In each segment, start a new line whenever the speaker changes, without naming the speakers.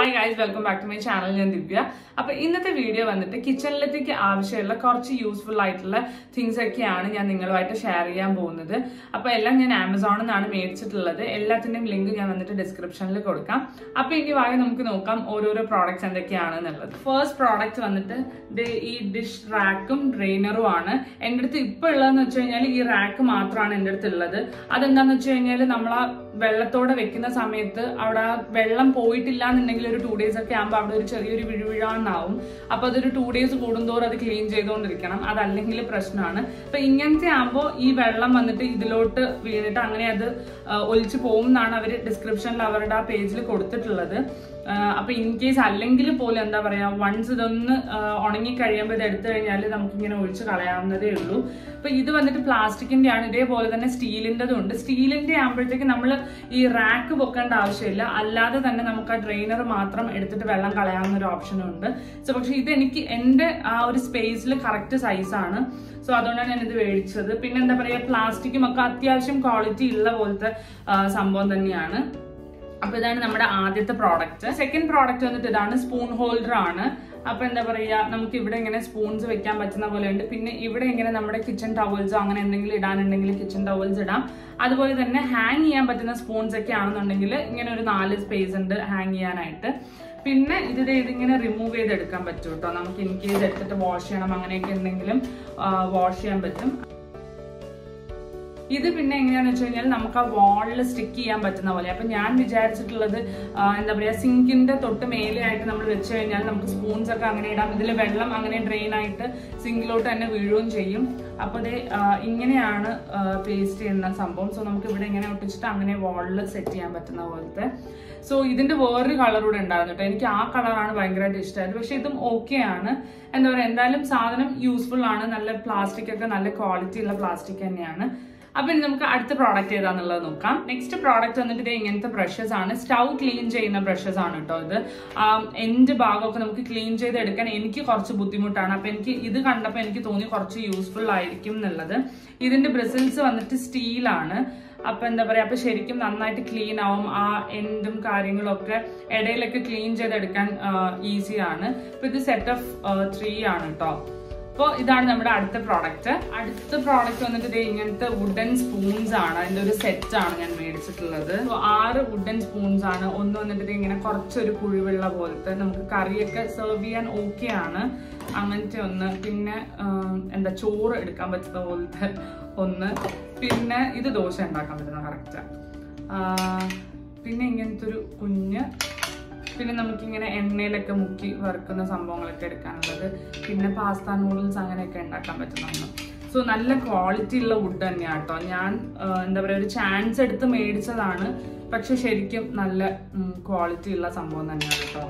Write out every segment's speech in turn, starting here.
hi guys welcome back to my channel ഞാൻ ദിവ്യ അപ്പൊ ഇന്നത്തെ വീഡിയോ വന്നിട്ട് കിച്ചണിലേക്ക് ആവശ്യമുള്ള കുറച്ച് യൂസ്ഫുൾ ആയിട്ടുള്ള തിങ്സ് ഒക്കെയാണ് ഞാൻ നിങ്ങളുമായിട്ട് ഷെയർ ചെയ്യാൻ പോകുന്നത് അപ്പൊ എല്ലാം ഞാൻ ആമസോണിൽ നിന്നാണ് മേടിച്ചിട്ടുള്ളത് എല്ലാത്തിന്റെയും ലിങ്ക് ഞാൻ വന്നിട്ട് ഡിസ്ക്രിപ്ഷനിൽ കൊടുക്കാം അപ്പൊ ഇനി വാങ്ങി നമുക്ക് നോക്കാം ഓരോരോ പ്രോഡക്ട്സ് എന്തൊക്കെയാണ് എന്നുള്ളത് ഫസ്റ്റ് പ്രോഡക്റ്റ് വന്നിട്ട് ദേ ഈ ഡിഷ് റാക്കും ഡ്രെയിനറും ആണ് എൻ്റെ അടുത്ത് ഇപ്പൊ ഉള്ളതെന്ന് വെച്ച് കഴിഞ്ഞാൽ ഈ റാക്ക് മാത്രമാണ് എൻ്റെ അടുത്ത് ഉള്ളത് അതെന്താന്ന് വെച്ച് കഴിഞ്ഞാൽ നമ്മൾ ആ വെള്ളത്തോടെ വെക്കുന്ന സമയത്ത് അവിടെ ആ വെള്ളം പോയിട്ടില്ല എന്നുണ്ടെങ്കിൽ ഒരു ടു ഡേയ്സ് ഒക്കെ ആകുമ്പോൾ അവിടെ ഒരു ചെറിയൊരു വിഴുവിഴാന്നാവും അപ്പൊ അതൊരു ടു ഡേയ്സ് കൂടുന്തോറും അത് ക്ലീൻ ചെയ്തുകൊണ്ടിരിക്കണം അതല്ലെങ്കിൽ പ്രശ്നമാണ് അപ്പൊ ഇങ്ങനത്തെ ആകുമ്പോൾ ഈ വെള്ളം വന്നിട്ട് ഇതിലോട്ട് വീണിട്ട് അങ്ങനെ അത് ആ, ഒലിച്ചു പോകും എന്നാണ് അവർ ഡിസ്ക്രിപ്ഷനിൽ അവരുടെ ആ പേജിൽ കൊടുത്തിട്ടുള്ളത് ആഹ് അപ്പൊ ഇൻ കേസ് അല്ലെങ്കിൽ പോലും എന്താ പറയാ വൺസ് ഇതൊന്ന് ഉണങ്ങി കഴിയുമ്പോൾ ഇത് എടുത്തു കഴിഞ്ഞാൽ നമുക്ക് ഇങ്ങനെ ഒഴിച്ച് കളയാവുന്നതേ ഉള്ളൂ അപ്പൊ ഇത് വന്നിട്ട് പ്ലാസ്റ്റിക്കിന്റെ ആണ് ഇതേപോലെ തന്നെ സ്റ്റീലിൻ്റെതും ഉണ്ട് സ്റ്റീലിന്റെ ആകുമ്പോഴത്തേക്ക് നമ്മൾ ഈ റാക്ക് പൊക്കേണ്ട ആവശ്യമില്ല അല്ലാതെ തന്നെ നമുക്ക് ആ ഡ്രെയിനർ മാത്രം എടുത്തിട്ട് വെള്ളം കളയാവുന്ന ഒരു ഓപ്ഷനും ഉണ്ട് സോ പക്ഷെ ഇത് എനിക്ക് എന്റെ ആ ഒരു സ്പേസിൽ കറക്റ്റ് സൈസാണ് സോ അതുകൊണ്ടാണ് ഞാൻ ഇത് മേടിച്ചത് പിന്നെ എന്താ പറയാ പ്ലാസ്റ്റിക്കും ഒക്കെ അത്യാവശ്യം ക്വാളിറ്റി ഉള്ള പോലത്തെ ആ, സംഭവം തന്നെയാണ് അപ്പൊ ഇതാണ് നമ്മുടെ ആദ്യത്തെ പ്രോഡക്റ്റ് സെക്കൻഡ് പ്രോഡക്റ്റ് വന്നിട്ട് ഇതാണ് സ്പൂൺ ഹോൾഡർ ആണ് അപ്പൊ എന്താ പറയാ നമുക്ക് ഇവിടെ ഇങ്ങനെ സ്പൂൺസ് വെക്കാൻ പറ്റുന്ന പോലെ ഉണ്ട് പിന്നെ ഇവിടെ ഇങ്ങനെ നമ്മുടെ കിച്ചൺ ടവൽസോ അങ്ങനെ എന്തെങ്കിലും ഇടാനുണ്ടെങ്കിൽ കിച്ചൺ ടവൽസ് ഇടാം അതുപോലെ തന്നെ ഹാങ് ചെയ്യാൻ പറ്റുന്ന സ്പൂൺസ് ഒക്കെ ആണെന്നുണ്ടെങ്കിൽ ഇങ്ങനെ ഒരു നാല് സ്പേസ് ഉണ്ട് ഹാങ് ചെയ്യാനായിട്ട് പിന്നെ ഇത് ദേ ഇതിങ്ങനെ റിമൂവ് ചെയ്തെടുക്കാൻ പറ്റും കേട്ടോ നമുക്ക് ഇൻ കേസ് എടുത്തിട്ട് വാഷ് ചെയ്യണം അങ്ങനെയൊക്കെ എന്തെങ്കിലും വാഷ് ചെയ്യാൻ പറ്റും ഇത് പിന്നെ എങ്ങനെയാന്ന് വെച്ച് കഴിഞ്ഞാൽ നമുക്ക് ആ വാളിൽ സ്റ്റിക്ക് ചെയ്യാൻ പറ്റുന്ന പോലെ അപ്പൊ ഞാൻ വിചാരിച്ചിട്ടുള്ളത് ആ, എന്താ പറയാ സിങ്കിന്റെ തൊട്ട് മേലെയായിട്ട് നമ്മൾ വെച്ച് കഴിഞ്ഞാൽ നമുക്ക് സ്പൂൺസ് ഒക്കെ അങ്ങനെ ഇടാം ഇതിൽ വെള്ളം അങ്ങനെ ഡ്രെയിൻ ആയിട്ട് സിങ്കിലോട്ട് തന്നെ വീഴുകയും ചെയ്യും അപ്പൊ ഇത് ഇങ്ങനെയാണ് പേസ്റ്റ് ചെയ്യുന്ന സംഭവം സോ നമുക്ക് ഇവിടെ ഇങ്ങനെ ഒട്ടിച്ചിട്ട് അങ്ങനെ വാളിൽ സെറ്റ് ചെയ്യാൻ പറ്റുന്ന പോലത്തെ സോ ഇതിന്റെ വേറൊരു കളർ കൂടെ ഉണ്ടായിരുന്നു കേട്ടോ എനിക്ക് ആ കളറാണ് ഭയങ്കരമായിട്ട് ഇഷ്ടമായത് പക്ഷെ ഇതും ഓക്കെ ആണ് എന്താ പറയാ എന്തായാലും സാധനം യൂസ്ഫുൾ ആണ് നല്ല പ്ലാസ്റ്റിക് ഒക്കെ നല്ല ക്വാളിറ്റി ഉള്ള പ്ലാസ്റ്റിക് തന്നെയാണ് അപ്പൊ ഇനി നമുക്ക് അടുത്ത പ്രോഡക്റ്റ് ഏതാന്നുള്ളത് നോക്കാം നെക്സ്റ്റ് പ്രോഡക്റ്റ് വന്നിട്ട് ഇത് ഇങ്ങനത്തെ ബ്രഷസ് ആണ് സ്റ്റൗ ക്ലീൻ ചെയ്യുന്ന ബ്രഷസ് ആണ് കേട്ടോ ഇത് എൻഡ് ഭാഗമൊക്കെ നമുക്ക് ക്ലീൻ ചെയ്തെടുക്കാൻ എനിക്ക് കുറച്ച് ബുദ്ധിമുട്ടാണ് അപ്പൊ എനിക്ക് ഇത് കണ്ടപ്പോൾ എനിക്ക് തോന്നി കുറച്ച് യൂസ്ഫുൾ ആയിരിക്കും എന്നുള്ളത് ഇതിന്റെ ബ്രിസിൽസ് വന്നിട്ട് സ്റ്റീലാണ് അപ്പൊ എന്താ പറയാ അപ്പൊ ശരിക്കും നന്നായിട്ട് ക്ലീൻ ആവും ആ എൻഡും കാര്യങ്ങളും ഒക്കെ ഇടയിലൊക്കെ ക്ലീൻ ചെയ്തെടുക്കാൻ ഈസിയാണ് അപ്പൊ ഇത് സെറ്റ് ഓഫ് ത്രീ ആണ് കേട്ടോ അപ്പോൾ ഇതാണ് നമ്മുടെ അടുത്ത പ്രോഡക്റ്റ് അടുത്ത പ്രോഡക്റ്റ് വന്നിട്ട് ഇത് ഇങ്ങനത്തെ വുഡൻ സ്പൂൺസ് ആണ് അതിന്റെ ഒരു സെറ്റ് ആണ് ഞാൻ മേടിച്ചിട്ടുള്ളത് So, ആറ് വുഡൻ സ്പൂൺസ് ആണ് ഒന്ന് വന്നിട്ട് ഇത് ഇങ്ങനെ കുറച്ചൊരു കുഴിവുള്ള പോലത്തെ നമുക്ക് കറിയൊക്കെ സെർവ് ചെയ്യാൻ ഓക്കെ ആണ് അങ്ങനത്തെ ഒന്ന് പിന്നെ ആം, എന്താ ചോറ് എടുക്കാൻ പറ്റുന്ന പോലത്തെ ഒന്ന് പിന്നെ ഇത് ദോശ ഉണ്ടാക്കാൻ പറ്റുന്ന കറക്റ്റ് പിന്നെ ഇങ്ങനത്തെ ഒരു കുഞ്ഞ് പിന്നെ നമുക്കിങ്ങനെ എണ്ണയിലൊക്കെ മുക്കി വറുക്കുന്ന സംഭവങ്ങളൊക്കെ എടുക്കാനുള്ളത് പിന്നെ പാസ്ത നൂഡിൽസ് അങ്ങനെയൊക്കെ ഉണ്ടാക്കാൻ പറ്റുന്ന ഒന്ന് സോ നല്ല ക്വാളിറ്റി ഉള്ള വുഡ് തന്നെയാണ് കേട്ടോ ഞാൻ ആ, എന്താ പറയുക ഒരു ചാൻസ് എടുത്ത് മേടിച്ചതാണ് പക്ഷെ ശരിക്കും നല്ല ക്വാളിറ്റി ഉള്ള സംഭവം തന്നെയാണ് കേട്ടോ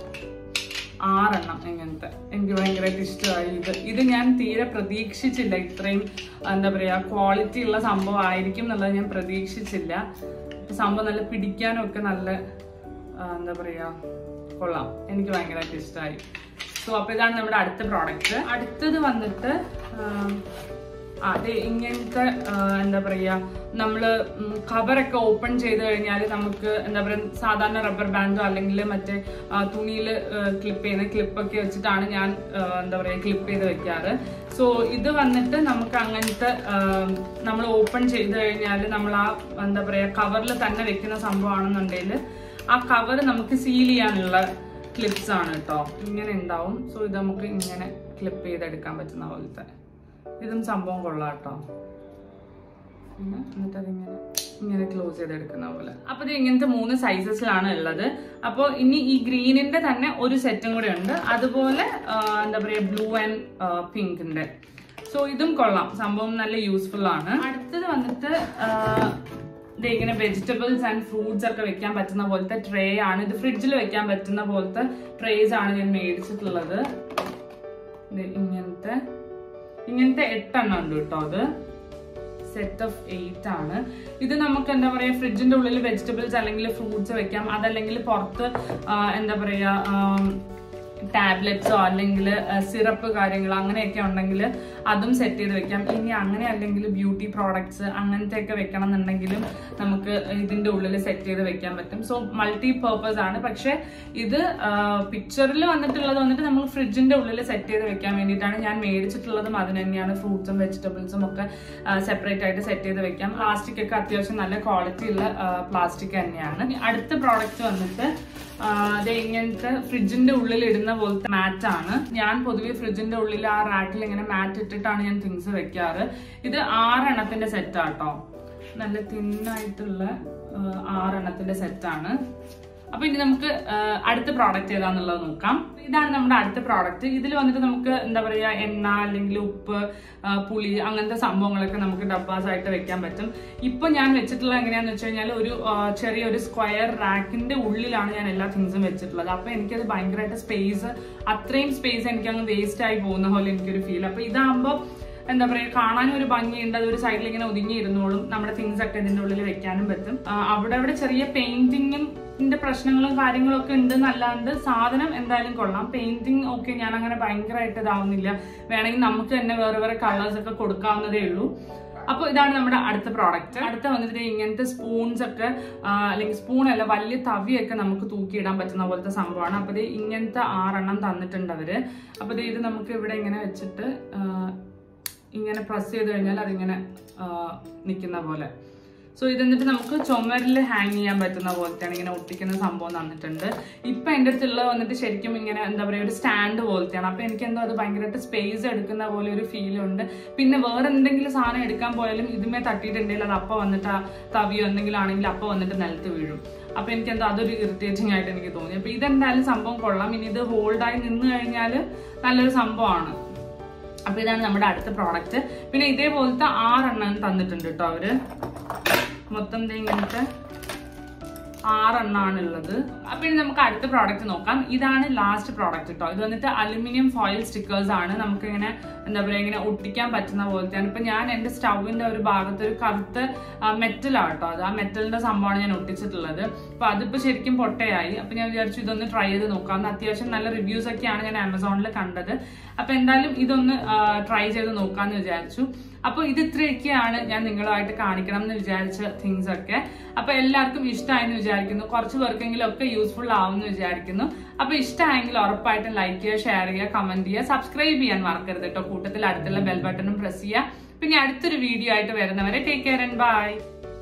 ആറെണ്ണം ഇങ്ങനത്തെ എനിക്ക് ഭയങ്കരമായിട്ട് ഇഷ്ടമായി ഇത് ഇത് ഞാൻ തീരെ പ്രതീക്ഷിച്ചില്ല ഇത്രയും എന്താ പറയാ ക്വാളിറ്റി ഉള്ള സംഭവം ആയിരിക്കും എന്നുള്ളത് ഞാൻ പ്രതീക്ഷിച്ചില്ല സംഭവം നല്ല പിടിക്കാനും ഒക്കെ നല്ല ആ, എന്താ പറയാ കൊള്ളാം എനിക്ക് ഭയങ്കരമായിട്ട് ഇഷ്ടമായി സോ അപ്പൊ ഇതാണ് നമ്മുടെ അടുത്ത പ്രോഡക്റ്റ് അടുത്തത് വന്നിട്ട് ആ, അതെ ഇങ്ങനത്തെ ആ, എന്താ പറയാ നമ്മള് കവറൊക്കെ ഓപ്പൺ ചെയ്ത് കഴിഞ്ഞാൽ നമുക്ക് എന്താ പറയുക സാധാരണ റബ്ബർ ബാൻഡോ അല്ലെങ്കിൽ മറ്റേ തുണിയിൽ ക്ലിപ്പ് ചെയ്യുന്ന ക്ലിപ്പൊക്കെ വെച്ചിട്ടാണ് ഞാൻ ആ, എന്താ പറയുക ക്ലിപ്പ് ചെയ്ത് വെക്കാറ് സോ ഇത് വന്നിട്ട് നമുക്ക് അങ്ങനത്തെ നമ്മൾ ഓപ്പൺ ചെയ്ത് കഴിഞ്ഞാൽ നമ്മൾ ആ എന്താ പറയുക കവറിൽ തന്നെ വെക്കുന്ന സംഭവമാണെന്നുണ്ടെങ്കിൽ ആ കവർ നമുക്ക് സീൽ ചെയ്യാനുള്ള ക്ലിപ്സ് ആണ് കേട്ടോ ഇങ്ങനെ ഉണ്ടാവും സോ ഇത് നമുക്ക് ഇങ്ങനെ ക്ലിപ്പ് ചെയ്തെടുക്കാൻ പറ്റുന്ന പോലത്തെ ഇതും സംഭവം കൊള്ളാം കേട്ടോ ഇങ്ങനെ എന്നിട്ട് അതിങ്ങനെ ഇങ്ങനെ ക്ലോസ് ചെയ്തെടുക്കുന്ന പോലെ അപ്പൊ ഇത് ഇങ്ങനത്തെ മൂന്ന് സൈസസിലാണ് ഉള്ളത് അപ്പോൾ ഇനി ഈ ഗ്രീനിന്റെ തന്നെ ഒരു സെറ്റും കൂടെ ഉണ്ട് അതുപോലെ ആ, എന്താ പറയാ ബ്ലൂ ആൻഡ് പിങ്കിന്റെ സോ ഇതും കൊള്ളാം സംഭവം നല്ല യൂസ്ഫുൾ ആണ് അടുത്തത് വന്നിട്ട് ആ, ദേ ഇങ്ങനെ വെജിറ്റബിൾസ് ആൻഡ് ഫ്രൂട്ട്സ് ഒക്കെ വെക്കാൻ പറ്റുന്ന പോലത്തെ ട്രേ ആണ് ഇത് ഫ്രിഡ്ജിൽ വെക്കാൻ പറ്റുന്ന പോലത്തെ ട്രേസ് ആണ് ഞാൻ മേടിച്ചിട്ടുള്ളത് ദേ ഇങ്ങനത്തെ ഇങ്ങനത്തെ എട്ടെണ്ണം ഉണ്ട് കേട്ടോ അത് സെറ്റ് ഓഫ് എയ്റ്റ് ആണ് ഇത് നമുക്ക് എന്താ പറയാ ഫ്രിഡ്ജിന്റെ ഉള്ളിൽ വെജിറ്റബിൾസ് അല്ലെങ്കിൽ ഫ്രൂട്ട്സ് വെക്കാം അതല്ലെങ്കിൽ പുറത്ത് ആ, എന്താ പറയാ ആം, ടാബ്ലറ്റ്സോ അല്ലെങ്കിൽ സിറപ്പ് കാര്യങ്ങൾ അങ്ങനെയൊക്കെ ഉണ്ടെങ്കിൽ അതും സെറ്റ് ചെയ്ത് വെക്കാം ഇനി അങ്ങനെ അല്ലെങ്കിൽ ബ്യൂട്ടി പ്രോഡക്ട്സ് അങ്ങനത്തെ ഒക്കെ വെക്കണം എന്നുണ്ടെങ്കിലും നമുക്ക് ഇതിന്റെ ഉള്ളിൽ സെറ്റ് ചെയ്ത് വെക്കാൻ പറ്റും സോ മൾട്ടി പർപ്പസ് ആണ് പക്ഷെ ഇത് പിക്ചറിൽ വന്നിട്ടുള്ളത് വന്നിട്ട് നമ്മൾ ഫ്രിഡ്ജിന്റെ ഉള്ളിൽ സെറ്റ് ചെയ്ത് വെക്കാൻ വേണ്ടിയിട്ടാണ് ഞാൻ മേടിച്ചിട്ടുള്ളതും അതിന് തന്നെയാണ് ഫ്രൂട്ട്സും വെജിറ്റബിൾസും ഒക്കെ സെപ്പറേറ്റ് ആയിട്ട് സെറ്റ് ചെയ്ത് വെക്കാം പ്ലാസ്റ്റിക് ഒക്കെ അത്യാവശ്യം നല്ല ക്വാളിറ്റി ഉള്ള പ്ലാസ്റ്റിക് തന്നെയാണ് ഇനി അടുത്ത പ്രോഡക്റ്റ് വന്നിട്ട് ആ, ദേ ഇങ്ങനത്തെ ഫ്രിഡ്ജിന്റെ ഉള്ളിൽ ഇടുന്ന പോലത്തെ മാറ്റ് ആണ് ഞാൻ പൊതുവെ ഫ്രിഡ്ജിന്റെ ഉള്ളിൽ ആ റാക്കിൽ ഇങ്ങനെ മാറ്റ് ഇട്ടിട്ടാണ് ഞാൻ തിങ്സ് വെക്കാറ് ഇത് ആറെണ്ണത്തിന്റെ സെറ്റ് ആട്ടോ നല്ല തിന്നായിട്ടുള്ള ആറെണ്ണത്തിന്റെ സെറ്റ് ആണ് അപ്പൊ ഇനി നമുക്ക് ആ, അടുത്ത പ്രോഡക്റ്റ് ഏതാന്നുള്ളത് നോക്കാം ഇതാണ് നമ്മുടെ അടുത്ത പ്രോഡക്റ്റ് ഇതിൽ വന്നിട്ട് നമുക്ക് എന്താ പറയാ എണ്ണ അല്ലെങ്കിൽ ഉപ്പ് ആ, പുളി അങ്ങനത്തെ സംഭവങ്ങളൊക്കെ നമുക്ക് ഡബ്ബാസ് ആയിട്ട് വെക്കാൻ പറ്റും ഇപ്പൊ ഞാൻ വെച്ചിട്ടുള്ളത് എങ്ങനെയാന്ന് വെച്ച് കഴിഞ്ഞാൽ ഒരു ആ, ചെറിയൊരു സ്ക്വയർ റാക്കിന്റെ ഉള്ളിലാണ് ഞാൻ എല്ലാ തിങ്സും വെച്ചിട്ടുള്ളത് അപ്പൊ എനിക്കത് ഭയങ്കരമായിട്ട് സ്പേസ് അത്രയും സ്പേസ് എനിക്ക് അങ്ങ് വേസ്റ്റ് ആയി പോകുന്ന പോലെ എനിക്കൊരു ഫീൽ അപ്പൊ ഇതാകുമ്പോൾ എന്താ പറയാ കാണാനും ഒരു ഭംഗിയുണ്ട് അതൊരു സൈഡിൽ ഇങ്ങനെ ഒതുങ്ങി ഇരുന്നോളും നമ്മുടെ തിങ്സ് ഒക്കെ ഇതിന്റെ ഉള്ളിൽ വെക്കാനും പറ്റും ആ, അവിടെ അവിടെ ചെറിയ പെയിന്റിങ്ങും ന്റെ പ്രശ്നങ്ങളും കാര്യങ്ങളും ഒക്കെ ഉണ്ട് എന്നല്ലാണ്ട് സാധനം എന്തായാലും കൊള്ളാം പെയിന്റിങ് ഒക്കെ ഞാൻ അങ്ങനെ ഭയങ്കരമായിട്ട് ഇതാവുന്നില്ല വേണമെങ്കിൽ നമുക്ക് തന്നെ വേറെ വേറെ കളേഴ്സ് ഒക്കെ കൊടുക്കാവുന്നതേ ഉള്ളൂ അപ്പോൾ ഇതാണ് നമ്മുടെ അടുത്ത പ്രോഡക്റ്റ് അടുത്ത വന്നിട്ട് ദേ ഇങ്ങനത്തെ സ്പൂൺസ് ഒക്കെ ആ, അല്ലെങ്കിൽ സ്പൂൺ അല്ല വലിയ തവിയൊക്കെ നമുക്ക് തൂക്കിയിടാൻ പറ്റുന്ന പോലത്തെ സംഭവമാണ് അപ്പോൾ ഇത് ഇങ്ങനത്തെ ആറെണ്ണം തന്നിട്ടുണ്ട് അവര് അപ്പോൾ ഇത് നമുക്ക് ഇവിടെ ഇങ്ങനെ വെച്ചിട്ട് ആ, ഇങ്ങനെ പ്രസ് ചെയ്ത് കഴിഞ്ഞാൽ അതിങ്ങനെ നിൽക്കുന്ന പോലെ സോ ഇത് എന്നിട്ട് നമുക്ക് ചുമരിൽ ഹാങ് ചെയ്യാൻ പറ്റുന്ന പോലത്തെയാണ് ഇങ്ങനെ ഒട്ടിക്കുന്ന സംഭവം തന്നിട്ടുണ്ട് ഇപ്പൊ എൻ്റെ അടുത്തുള്ളത് വന്നിട്ട് ശരിക്കും ഇങ്ങനെ എന്താ പറയുക ഒരു സ്റ്റാൻഡ് പോലത്തെയാണ് അപ്പൊ എനിക്ക് എന്തോ അത് ഭയങ്കരമായിട്ട് സ്പേസ് എടുക്കുന്ന പോലെ ഒരു ഫീൽ ഉണ്ട് പിന്നെ വേറെ എന്തെങ്കിലും സാധനം എടുക്കാൻ പോയാലും ഇതുമേ തട്ടിയിട്ടുണ്ടെങ്കിൽ അത് അപ്പൊ വന്നിട്ട് ആ തവിയോ എന്തെങ്കിലും ആണെങ്കിൽ അപ്പൊ വന്നിട്ട് നിലത്ത് വീഴും അപ്പൊ എനിക്ക് എന്തോ അതൊരു ഇറിറ്റേറ്റിംഗ് ആയിട്ട് എനിക്ക് തോന്നി അപ്പൊ ഇതെന്തായാലും സംഭവം കൊള്ളാം ഇനി ഇത് ഹോൾഡായി നിന്ന് കഴിഞ്ഞാൽ നല്ലൊരു സംഭവമാണ് അപ്പൊ ഇതാണ് നമ്മുടെ അടുത്ത പ്രോഡക്റ്റ് പിന്നെ ഇതേപോലത്തെ ആറെണ്ണം തന്നിട്ടുണ്ട് കേട്ടോ അവര് മൊത്തം ദേ ഇങ്ങനത്തെ ആറെണ്ണാണ് ഉള്ളത് അപ്പൊ ഇനി നമുക്ക് അടുത്ത പ്രോഡക്റ്റ് നോക്കാം ഇതാണ് ലാസ്റ്റ് പ്രോഡക്റ്റ് കേട്ടോ ഇത് വന്നിട്ട് അലുമിനിയം ഫോയിൽ സ്റ്റിക്കേഴ്സ് ആണ് നമുക്ക് ഇങ്ങനെ എന്താ പറയാ ഇങ്ങനെ ഒട്ടിക്കാൻ പറ്റുന്ന പോലത്തെയാണ് ഇപ്പൊ ഞാൻ എന്റെ സ്റ്റൗവിന്റെ ഒരു ഭാഗത്ത് ഒരു കറുത്ത മെറ്റലാണ് കേട്ടോ അത് ആ മെറ്റലിന്റെ സംഭവമാണ് ഞാൻ ഒട്ടിച്ചിട്ടുള്ളത് അപ്പൊ അതിപ്പോ ശരിക്കും പൊട്ടയായി അപ്പൊ ഞാൻ വിചാരിച്ചു ഇതൊന്ന് ട്രൈ ചെയ്ത് നോക്കാം അത്യാവശ്യം നല്ല റിവ്യൂസ് ഒക്കെയാണ് ഞാൻ ആമസോണിൽ കണ്ടത് അപ്പൊ എന്തായാലും ഇതൊന്ന് ട്രൈ ചെയ്ത് നോക്കാന്ന് വിചാരിച്ചു അപ്പൊ ഇത് ഇത്രയൊക്കെയാണ് ഞാൻ നിങ്ങളുമായിട്ട് കാണിക്കണം എന്ന് വിചാരിച്ച തിങ്സ് ഒക്കെ അപ്പൊ എല്ലാവർക്കും ഇഷ്ടമായെന്ന് വിചാരിക്കുന്നു കുറച്ച് പേർക്കെങ്കിലും ഒക്കെ യൂസ്ഫുൾ ആവും എന്ന് വിചാരിക്കുന്നു അപ്പൊ ഇഷ്ടമായെങ്കിൽ ഉറപ്പായിട്ടും ലൈക്ക് ചെയ്യുക ഷെയർ ചെയ്യുക കമന്റ് ചെയ്യുക സബ്സ്ക്രൈബ് ചെയ്യാൻ മറക്കരുത് കേട്ടോ കൂട്ടത്തിൽ അടുത്തുള്ള ബെൽ ബട്ടണും പ്രസ് ചെയ്യുക പിന്നെ അടുത്തൊരു വീഡിയോ ആയിട്ട് വരുന്നവരെ ടേക്ക് കെയർ ആൻഡ് ബൈ